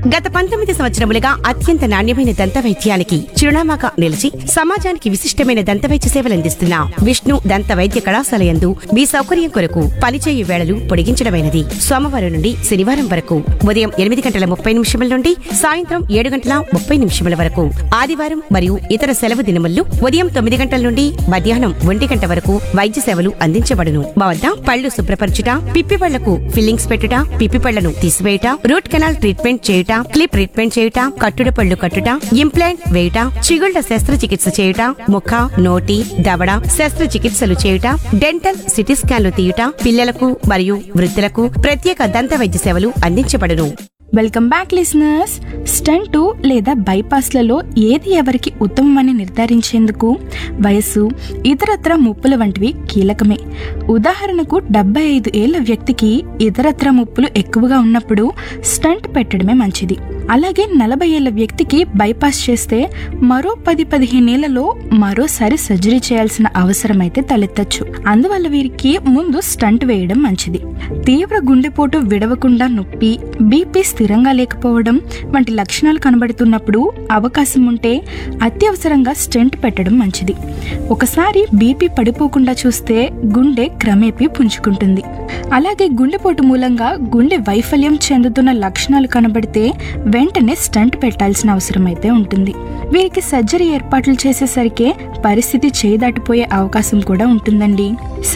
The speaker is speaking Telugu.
గత పంతొమ్మిది సంవత్సరములుగా అత్యంత నాణ్యమైన దంత వైద్యానికి చిరునామాగా నిలిచి సమాజానికి విశిష్టమైన దంత వైద్య సేవలందిస్తున్న విష్ణు దంత వైద్య కళాశాల యందు మీ సౌకర్యం కొరకు పనిచేయు వేళలు పొడిగించడమైనది సోమవారం నుండి శనివారం వరకు ఉదయం ఎనిమిది గంటల ముప్పై నిమిషముల నుండి సాయంత్రం ఏడు గంటల ముప్పై నిమిషముల వరకు ఆదివారం మరియు ఇతర సెలవు దినముల్లో ఉదయం తొమ్మిది గంటల నుండి మధ్యాహ్నం ఒంటి గంట వరకు వైద్య సేవలు అందించబడును మా వద్ద పళ్ళు శుభ్రపరచుట పిప్పి పళ్లకు ఫిల్లింగ్స్ పెట్టుట పిప్పి పళ్లను తీసివేయుట రూట్ కెనాల్ ట్రీట్మెంట్ చేయుట క్లిప్ ట్రీట్మెంట్ చేయుట కట్టుడు పళ్ళు కట్టుట ఇంప్లాంట్ వేయుట చిగుళ్ల శస్త్రచికిత్స చేయుట ముఖ నోటి దవడ శస్త్రచికిత్సలు చేయుట డెంటల్ సిటీ స్కాన్లు తీయుట పిల్లలకు మరియు వృద్ధులకు ప్రత్యేక దంత వైద్య సేవలు అందించబడును వెల్కమ్ బ్యాక్ లిసనర్స్ స్టంటు లేదా బైపాస్లలో ఏది ఎవరికి ఉత్తమమని నిర్ధారించేందుకు వయస్సు ఇతరత్ర ముప్పుల వంటివి కీలకమే ఉదాహరణకు డెబ్బై ఐదు ఏళ్ల వ్యక్తికి ఇతరత్ర ముప్పులు ఎక్కువగా ఉన్నప్పుడు స్టంట్ పెట్టడమే మంచిది అలాగే నలభై ఏళ్ల వ్యక్తికి బైపాస్ చేస్తే మరో పది పదిహేనేళ్లలో మరోసారి సర్జరీ చేయాల్సిన అవసరం అయితే తలెత్తచ్చు అందువల్ల వీరికి ముందు స్టంట్ వేయడం మంచిది తీవ్ర గుండెపోటు విడవకుండా నొప్పి బీపీ స్థిరంగా లేకపోవడం వంటి లక్షణాలు కనబడుతున్నప్పుడు అవకాశం ఉంటే అత్యవసరంగా స్టెంట్ పెట్టడం మంచిది ఒకసారి బీపీ పడిపోకుండా చూస్తే గుండె క్రమేపీ పుంజుకుంటుంది అలాగే గుండెపోటు మూలంగా గుండె వైఫల్యం చెందుతున్న లక్షణాలు కనబడితే వెంటనే స్టంట్ పెట్టాల్సిన అవసరం అయితే ఉంటుంది వీరికి సర్జరీ ఏర్పాట్లు చేసేసరికి పరిస్థితి చేయి దాటిపోయే అవకాశం కూడా ఉంటుందండి